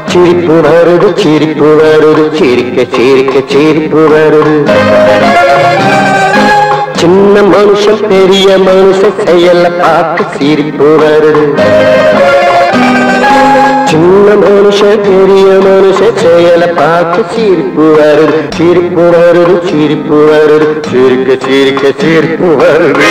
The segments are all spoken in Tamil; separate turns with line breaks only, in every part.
சிரிப்பு வருது சிரிப்பு வருது சிரிக்க சிரிக்க சிரிப்பு வருது சின்ன மனுஷன் பெரிய மனுஷன் செயல பார்த்து சிரிப்பு வருது சின்ன மனுஷன் பெரிய மனுஷன் செயல பார்த்து சிரிப்பு வருது சிரிப்பு வருது சிரிப்பு வருது சிரிக்க சிரிக்க சிரிப்பு வருது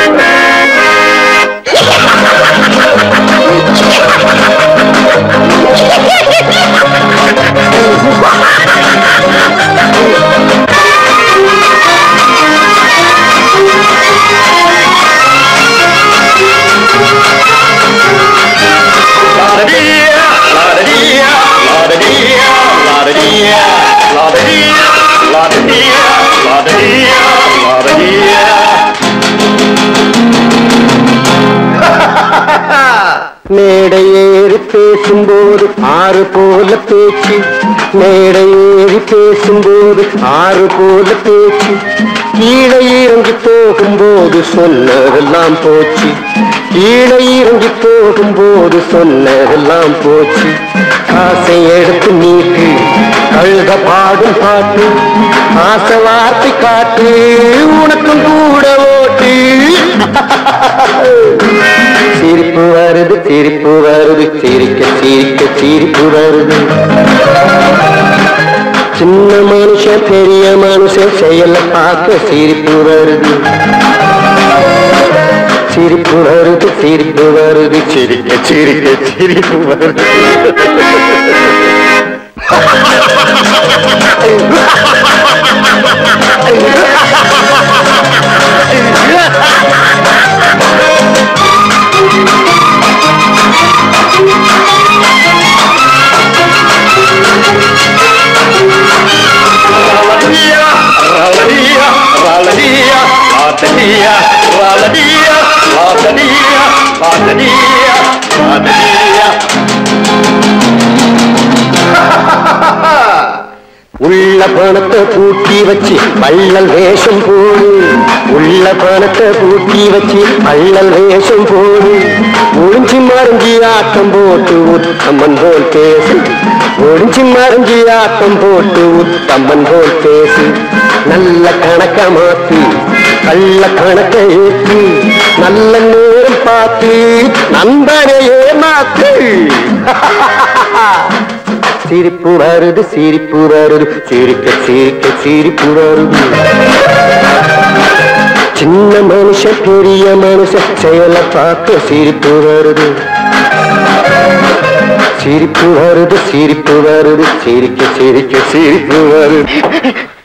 மேடை ஏறி பேசும்போது ஆறு போல பேச்சு மேடை ஏறி பேசும்போது ஆறு போல பேச்சு கீழே இறங்கி போகும்போது சொன்னதெல்லாம் போச்சு கீழே இறங்கி போகும்போது சொன்னதெல்லாம் போச்சு காசை எடுத்து நீட்டு கழுத பாடும் பாட்டு ஆசை வார்த்தை காட்டு உனக்கும் கூட ஓட்டு சிரிப்பு வருது சிரிப்பு வருது சிரிக்க சிரிக்க சிரிப்பு வருது சின்ன மனுஷன் பெரிய மனுஷன் செயல பார்க்க சிரிப்பு வருது சிரிப்பு வருது சிரிப்பு வருது சிரிக்க சிரிக்க சிரிப்பு வருது உள்ள பணத்தை பூட்டி வச்சு பள்ளல் வேஷம் போடு உள்ள பணத்தை பூட்டி வச்சு பள்ளல் வேஷம் போடு ஒளிஞ்சி மறைஞ்சி ஆட்டம் போட்டு உத்தமன் போல் பேசு ஒளிஞ்சி மறைஞ்சி ஆட்டம் போட்டு உத்தமன் போல் பேசு நல்ல கணக்க மாத்தி கள்ள கணக்கை ஏற்றி நல்ல நேரம் பார்த்து நண்பனை ஏமாத்து சிரிப்பு வருது சிரிப்பு வருது சிரிக்க சிரிக்க சிரிப்பு வருது சின்ன மனுஷன் பெரிய மனுஷன் செயலை பார்க்க சிரிப்பு வருது சிரிப்பு வருது சிரிப்பு வருது சிரிக்க சிரிக்க சிரிப்பு வருது